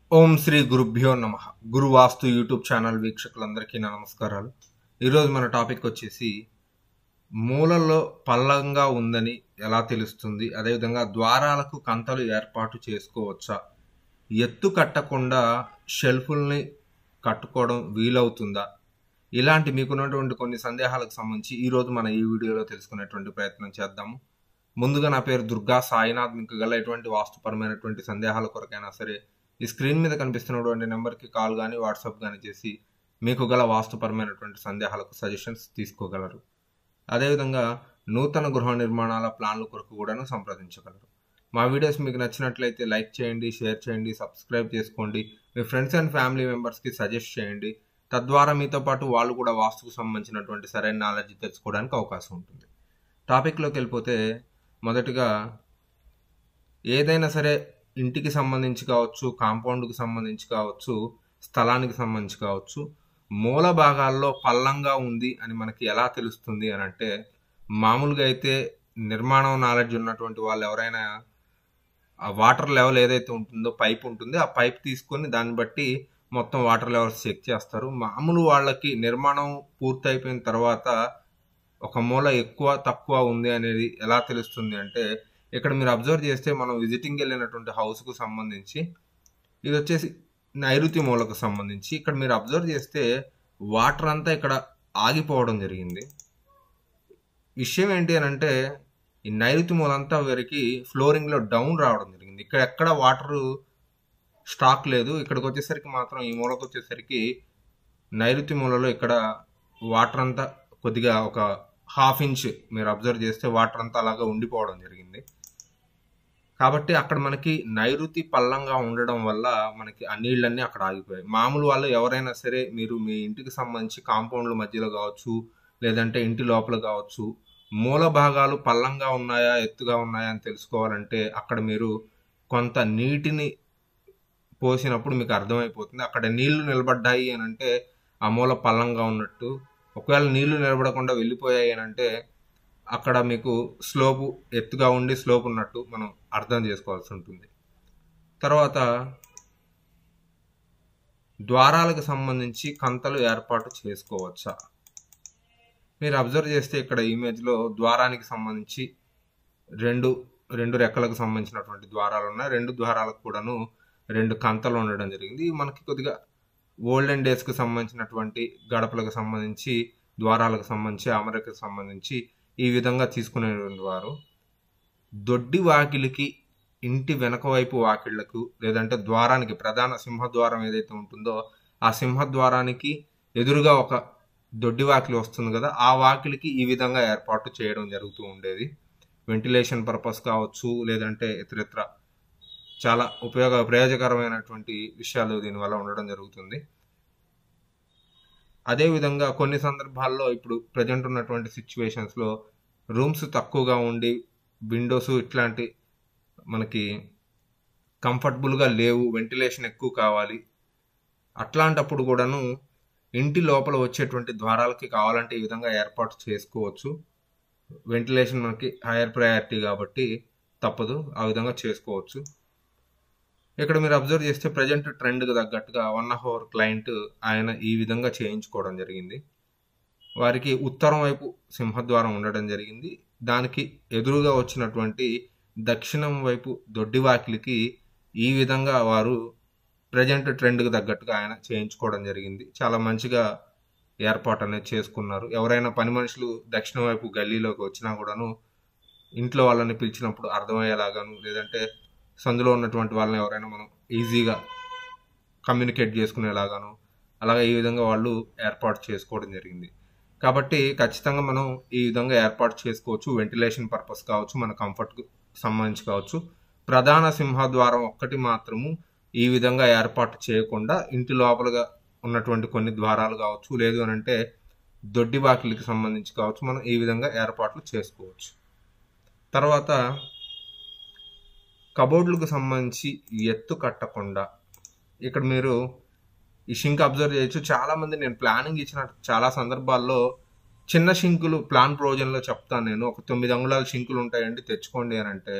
ఓం శ్రీ గురుభ్యో నమ గురు వాస్తు YouTube channel వీక్షకులందరికీ నా నమస్కారాలు ఈరోజు మన టాపిక్ వచ్చేసి మూలల్లో పల్లంగా ఉందని ఎలా తెలుస్తుంది అదేవిధంగా ద్వారాలకు కంతలు ఏర్పాటు చేసుకోవచ్చా ఎత్తు కట్టకుండా షెల్ఫుల్ని కట్టుకోవడం వీలవుతుందా ఇలాంటి మీకున్నటువంటి కొన్ని సందేహాలకు సంబంధించి ఈరోజు మన ఈ వీడియోలో తెలుసుకునేటువంటి ప్రయత్నం చేద్దాము ముందుగా నా పేరు దుర్గా సాయినాథ్ మీకు గల ఎటువంటి వాస్తుపరమైనటువంటి సందేహాల కొరకైనా సరే ఈ స్క్రీన్ మీద కనిపిస్తున్నటువంటి నెంబర్కి కాల్ కానీ వాట్సాప్ కానీ చేసి మీకు గల వాస్తుపరమైనటువంటి సందేహాలకు సజెషన్స్ తీసుకోగలరు అదేవిధంగా నూతన గృహ నిర్మాణాల ప్లాన్ల కొరకు కూడాను సంప్రదించగలరు మా వీడియోస్ మీకు నచ్చినట్లయితే లైక్ చేయండి షేర్ చేయండి సబ్స్క్రైబ్ చేసుకోండి మీ ఫ్రెండ్స్ అండ్ ఫ్యామిలీ మెంబర్స్కి సజెస్ట్ చేయండి తద్వారా మీతో పాటు వాళ్ళు కూడా వాస్తుకు సంబంధించినటువంటి సరైన నాలెడ్జ్ తెలుసుకోవడానికి అవకాశం ఉంటుంది టాపిక్లోకి వెళ్ళిపోతే మొదటిగా ఏదైనా సరే ఇంటికి సంబంధించి కావచ్చు కాంపౌండ్కి సంబంధించి కావచ్చు స్థలానికి సంబంధించి కావచ్చు మూల భాగాల్లో పల్లంగా ఉంది అని మనకి ఎలా తెలుస్తుంది అని అంటే మామూలుగా అయితే నిర్మాణం నాలెడ్జ్ ఉన్నటువంటి వాళ్ళు ఎవరైనా ఆ వాటర్ లెవెల్ ఏదైతే ఉంటుందో పైప్ ఉంటుంది ఆ పైప్ తీసుకొని దాన్ని బట్టి మొత్తం వాటర్ లెవెల్స్ చెక్ చేస్తారు మామూలు వాళ్ళకి నిర్మాణం పూర్తయిపోయిన తర్వాత ఒక మూల ఎక్కువ తక్కువ ఉంది అనేది ఎలా తెలుస్తుంది అంటే ఇక్కడ మీరు అబ్జర్వ్ చేస్తే మనం విజిటింగ్ వెళ్ళినటువంటి హౌస్కు సంబంధించి ఇది వచ్చేసి నైరుతి మూలకు సంబంధించి ఇక్కడ మీరు అబ్జర్వ్ చేస్తే వాటర్ అంతా ఇక్కడ ఆగిపోవడం జరిగింది విషయం ఏంటి అని అంటే ఈ నైరుతి మూలంతా వరకు ఫ్లోరింగ్లో డౌన్ రావడం జరిగింది ఇక్కడ ఎక్కడ వాటర్ స్టాక్ లేదు ఇక్కడికి వచ్చేసరికి మాత్రం ఈ మూలకు వచ్చేసరికి నైరుతి మూలలో ఇక్కడ వాటర్ అంతా కొద్దిగా ఒక హాఫ్ ఇంచ్ మీరు అబ్జర్వ్ చేస్తే వాటర్ అంతా అలాగా ఉండిపోవడం జరిగింది కాబట్టి అక్కడ మనకి నైరుతి పల్లంగా ఉండడం వల్ల మనకి ఆ నీళ్ళన్నీ అక్కడ ఆగిపోయాయి మామూలు వాళ్ళు ఎవరైనా సరే మీరు మీ ఇంటికి సంబంధించి కాంపౌండ్ల మధ్యలో కావచ్చు లేదంటే ఇంటి లోపల కావచ్చు మూల భాగాలు పల్లంగా ఉన్నాయా ఎత్తుగా ఉన్నాయా అని తెలుసుకోవాలంటే అక్కడ మీరు కొంత నీటిని పోసినప్పుడు మీకు అర్థమైపోతుంది అక్కడ నీళ్లు నిలబడ్డాయి అని అంటే ఆ మూల పల్లంగా ఉన్నట్టు ఒకవేళ నీళ్లు నిలబడకుండా వెళ్ళిపోయాయి అని అంటే అక్కడ మీకు స్లోపు ఎత్తుగా ఉండి స్లోప్ ఉన్నట్టు మనం అర్థం చేసుకోవాల్సి ఉంటుంది తర్వాత ద్వారాలకు సంబంధించి కంతలు ఏర్పాటు చేసుకోవచ్చా మీరు అబ్జర్వ్ చేస్తే ఇక్కడ ఇమేజ్లో ద్వారానికి సంబంధించి రెండు రెండు రెక్కలకు సంబంధించినటువంటి ద్వారాలు ఉన్నాయి రెండు ద్వారాలకు కూడాను రెండు కంతలు ఉండడం జరిగింది మనకి కొద్దిగా ఓల్డెన్ డేస్కి సంబంధించినటువంటి గడపలకు సంబంధించి ద్వారాలకు సంబంధించి అమరికకు సంబంధించి ఈ విధంగా తీసుకునేటువంటి వారు దొడ్డి వాకిలికి ఇంటి వెనక వైపు వాకిళ్లకు లేదంటే ద్వారానికి ప్రధాన సింహద్వారం ఏదైతే ఉంటుందో ఆ సింహద్వారానికి ఎదురుగా ఒక దొడ్డి వాకిలి వస్తుంది కదా ఆ వాకిలికి ఈ విధంగా ఏర్పాటు చేయడం జరుగుతూ ఉండేది వెంటిలేషన్ పర్పస్ కావచ్చు లేదంటే ఇతరిత్ర చాలా ఉపయోగ ప్రయోజకరమైనటువంటి విషయాలు దీనివల్ల ఉండడం జరుగుతుంది అదేవిధంగా కొన్ని సందర్భాల్లో ఇప్పుడు ప్రజెంట్ ఉన్నటువంటి సిచ్యువేషన్స్లో రూమ్స్ తక్కువగా ఉండి విండోస్ ఇట్లాంటి మనకి కంఫర్టబుల్గా లేవు వెంటిలేషన్ ఎక్కువ కావాలి అట్లాంటప్పుడు కూడాను ఇంటి లోపల వచ్చేటువంటి ద్వారాలకి కావాలంటే ఈ విధంగా ఏర్పాటు చేసుకోవచ్చు వెంటిలేషన్ మనకి హైయర్ ప్రయారిటీ కాబట్టి తప్పదు ఆ విధంగా చేసుకోవచ్చు ఇక్కడ మీరు అబ్జర్వ్ చేస్తే ప్రజెంట్ ట్రెండ్కి తగ్గట్టుగా వన్ ఆఫ్ అవర్ క్లయింట్ ఆయన ఈ విధంగా చేయించుకోవడం జరిగింది వారికి ఉత్తరం వైపు సింహద్వారం ఉండడం జరిగింది దానికి ఎదురుగా వచ్చినటువంటి దక్షిణం వైపు దొడ్డి వాకిలికి ఈ విధంగా వారు ప్రజెంట్ ట్రెండ్కి తగ్గట్టుగా ఆయన చేయించుకోవడం జరిగింది చాలా మంచిగా ఏర్పాటు అనేది చేసుకున్నారు ఎవరైనా పని మనుషులు దక్షిణం వైపు గల్లీలోకి వచ్చినా కూడాను ఇంట్లో వాళ్ళని పిలిచినప్పుడు అర్థమయ్యేలాగాను లేదంటే సందులో ఉన్నటువంటి వాళ్ళని ఎవరైనా మనం ఈజీగా కమ్యూనికేట్ చేసుకునేలాగాను అలాగే ఈ విధంగా వాళ్ళు ఏర్పాటు చేసుకోవడం జరిగింది కాబట్టి ఖచ్చితంగా మనం ఈ విధంగా ఏర్పాటు చేసుకోవచ్చు వెంటిలేషన్ పర్పస్ కావచ్చు మన కంఫర్ట్కి సంబంధించి కావచ్చు ప్రధాన సింహద్వారం ఒక్కటి మాత్రము ఈ విధంగా ఏర్పాటు చేయకుండా ఇంటి లోపలగా ఉన్నటువంటి కొన్ని ద్వారాలు కావచ్చు లేదు అని అంటే దొడ్డి వాకిలికి సంబంధించి కావచ్చు మనం ఈ విధంగా ఏర్పాట్లు చేసుకోవచ్చు తర్వాత కబోర్డులకు సంబంధించి ఎత్తు కట్టకుండా ఇక్కడ మీరు ఈ షింక్ అబ్జర్వ్ చేయొచ్చు చాలా మంది నేను ప్లానింగ్ ఇచ్చిన చాలా సందర్భాల్లో చిన్న షింకులు ప్లాన్ ప్రొవిజన్లో చెప్తాను నేను ఒక తొమ్మిది అంగుళాల షింకులు ఉంటాయండి తెచ్చుకోండి అని అంటే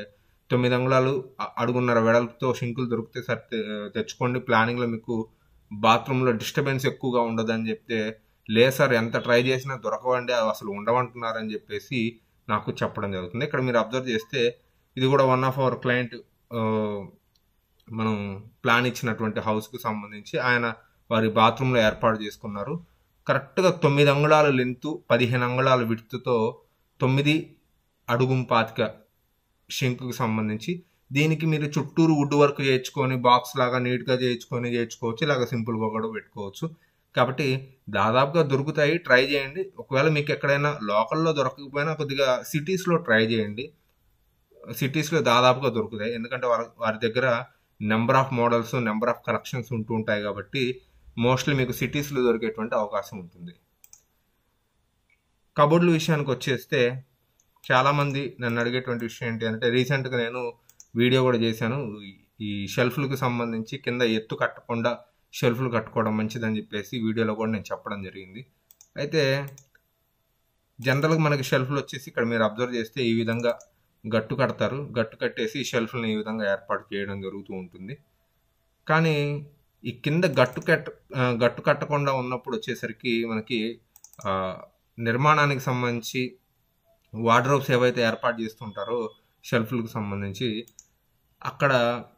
తొమ్మిది అంగుళాలు అ- అడుగున్నర వెడల్పుతో షింకులు దొరికితే సరి తె- తెచ్చుకోండి ప్లానింగ్లో మీకు బాత్రూంలో డిస్టర్బెన్స్ ఎక్కువగా ఉండదని చెప్తే లేదు సార్ ఎంత ట్రై చేసినా దొరకవండి అవి అసలు ఉండవంటున్నారని చెప్పేసి నాకు చెప్పడం జరుగుతుంది ఇక్కడ మీరు అబ్జర్వ్ చేస్తే ఇది కూడా వన్ ఆఫ్ అవర్ క్లయింట్ మనం ప్లాన్ ఇచ్చినటువంటి హౌస్కి సంబంధించి ఆయన వారి బాత్రూంలో ఏర్పాటు చేసుకున్నారు కరెక్ట్గా తొమ్మిది అంగుళాల లెంత్ పదిహేను అంగుళాల విడుతుతో తొమ్మిది అడుగుం పాతిక షింక్కి సంబంధించి దీనికి మీరు చుట్టూరు వుడ్ వర్క్ చేయించుకొని బాక్స్ లాగా నీట్గా చేయించుకొని చేయించుకోవచ్చు ఇలాగ సింపుల్గా కూడా పెట్టుకోవచ్చు కాబట్టి దాదాపుగా దొరుకుతాయి ట్రై చేయండి ఒకవేళ మీకు ఎక్కడైనా లోకల్లో దొరకకపోయినా కొద్దిగా సిటీస్లో ట్రై చేయండి సిటీస్లో దాదాపుగా దొరుకుతాయి ఎందుకంటే వారి వారి దగ్గర number of models number of collections ఉంటూ ఉంటాయి కాబట్టి మోస్ట్లీ మీకు సిటీస్లో దొరికేటువంటి అవకాశం ఉంటుంది కబోర్డుల విషయానికి వచ్చేస్తే చాలామంది నన్ను అడిగేటువంటి విషయం ఏంటి అంటే రీసెంట్గా నేను వీడియో కూడా చేశాను ఈ- ఈ షెల్ఫ్లకు సంబంధించి కింద ఎత్తు కట్టకుండా షెల్ఫ్లు కట్టుకోవడం మంచిదని చెప్పేసి వీడియోలో కూడా నేను చెప్పడం జరిగింది అయితే జనరల్గా మనకి షెల్ఫ్లు వచ్చేసి ఇక్కడ మీరు అబ్జర్వ్ చేస్తే ఈ విధంగా గట్టు కడతారు గట్టు కట్టేసి షెల్ఫ్లను ఈ విధంగా ఏర్పాటు చేయడం జరుగుతూ ఉంటుంది కానీ ఈ కింద గట్టు కట్ట ఆ, గట్టు కట్టకుండా ఉన్నప్పుడు వచ్చేసరికి మనకి ఆ, నిర్మాణానికి సంబంధించి వార్డ్రోబ్స్ ఏవైతే ఏర్పాటు చేస్తుంటారో షెల్ఫ్లకు సంబంధించి అక్కడ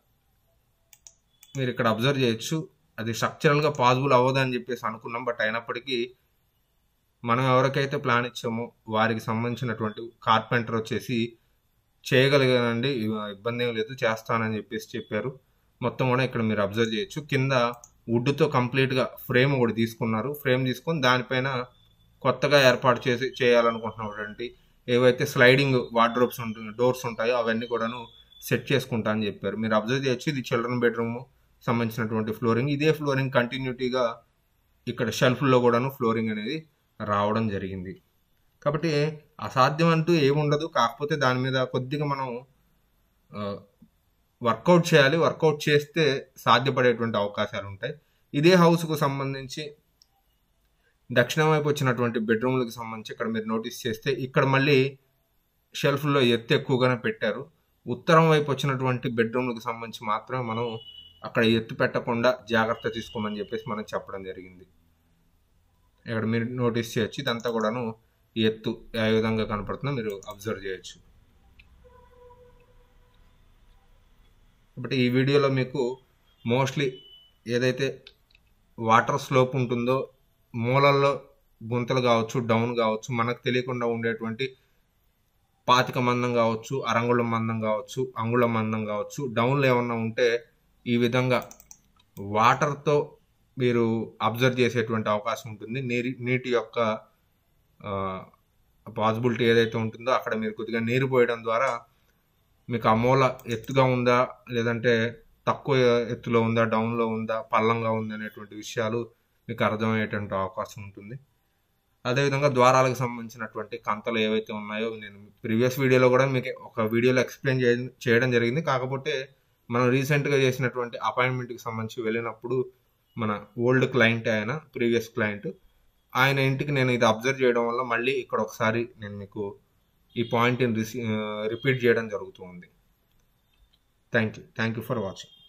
మీరు ఇక్కడ అబ్జర్వ్ చేయొచ్చు అది స్ట్రక్చరల్గా పాసిబుల్ అవ్వదని చెప్పేసి అనుకున్నాం బట్ అయినప్పటికీ మనం ఎవరికైతే ప్లాన్ ఇచ్చామో వారికి సంబంధించినటువంటి కార్పెంటర్ వచ్చేసి చేయగలిగానండి ఇవ- ఇబ్బంది ఏం లేదు చేస్తానని చెప్పేసి చెప్పారు మొత్తం కూడా ఇక్కడ మీరు అబ్జర్వ్ చేయొచ్చు కింద వుడ్తో కంప్లీట్గా ఫ్రేమ్ ఒకటి తీసుకున్నారు ఫ్రేమ్ తీసుకొని దానిపైన కొత్తగా ఏర్పాటు చేసి చేయాలనుకుంటున్నటువంటి ఏవైతే స్లైడింగ్ వార్డ్రోబ్స్ ఉంటుంది డోర్స్ ఉంటాయో అవన్నీ కూడాను సెట్ చేసుకుంటా అని చెప్పారు మీరు అబ్జర్వ్ చేయొచ్చు ఇది చిల్డ్రన్ బెడ్రూమ్ సంబంధించినటువంటి ఫ్లోరింగ్ ఇదే ఫ్లోరింగ్ కంటిన్యూటీగా ఇక్కడ షెల్ఫ్లో కూడాను ఫ్లోరింగ్ అనేది రావడం జరిగింది కాబట్టి అసాధ్యం అంటూ ఏముండదు కాకపోతే దాని మీద కొద్దిగా మనం వర్కౌట్ చేయాలి వర్కౌట్ చేస్తే సాధ్యపడేటువంటి అవకాశాలు ఉంటాయి ఇదే హౌస్కు సంబంధించి దక్షిణం వైపు వచ్చినటువంటి బెడ్రూమ్లకు సంబంధించి ఇక్కడ మీరు నోటీస్ చేస్తే ఇక్కడ మళ్ళీ షెల్ఫ్లో ఎత్తు ఎక్కువగానే పెట్టారు ఉత్తరం వైపు వచ్చినటువంటి బెడ్రూమ్లకు సంబంధించి మాత్రమే మనం అక్కడ ఎత్తు పెట్టకుండా జాగ్రత్త తీసుకోమని చెప్పేసి మనం చెప్పడం జరిగింది ఇక్కడ మీరు నోటీస్ చేయొచ్చు ఇదంతా కూడాను ఎత్తు ఏ విధంగా కనపడుతుందో మీరు అబ్జర్వ్ చేయొచ్చు కాబట్టి ఈ వీడియోలో మీకు మోస్ట్లీ ఏదైతే వాటర్ స్లోప్ ఉంటుందో మూలల్లో గుంతలు కావచ్చు డౌన్ కావచ్చు మనకు తెలియకుండా ఉండేటువంటి పాతిక మందం కావచ్చు అరంగుళం మందం కావచ్చు అంగుళం మందం కావచ్చు డౌన్లో ఏమన్నా ఉంటే ఈ విధంగా వాటర్తో మీరు అబ్జర్వ్ చేసేటువంటి అవకాశం ఉంటుంది నీటి నీటి యొక్క పాసిబిలిటీ ఏదైతే ఉంటుందో అక్కడ మీరు కొద్దిగా నీరు పోయడం ద్వారా మీకు ఆ మూల ఎత్తుగా ఉందా లేదంటే తక్కువ ఎత్తులో ఉందా డౌన్లో ఉందా పల్లంగా ఉందా అనేటువంటి విషయాలు మీకు అర్థమయ్యేటువంటి అవకాశం ఉంటుంది అదేవిధంగా ద్వారాలకు సంబంధించినటువంటి కంతలు ఏవైతే ఉన్నాయో నేను ప్రీవియస్ వీడియోలో కూడా మీకు ఒక వీడియోలో ఎక్స్ప్లెయిన్ చేయడం జరిగింది కాకపోతే మనం రీసెంట్గా చేసినటువంటి అపాయింట్మెంట్కి సంబంధించి వెళ్ళినప్పుడు మన ఓల్డ్ క్లయింట్ ఆయన ప్రీవియస్ క్లయింట్ ఆయన ఇంటికి నేను ఇది అబ్జర్వ్ చేయడం వల్ల మళ్ళీ ఇక్కడ ఒకసారి నేను మీకు ఈ పాయింట్ని రిపీట్ చేయడం జరుగుతుంది thank you thank you for watching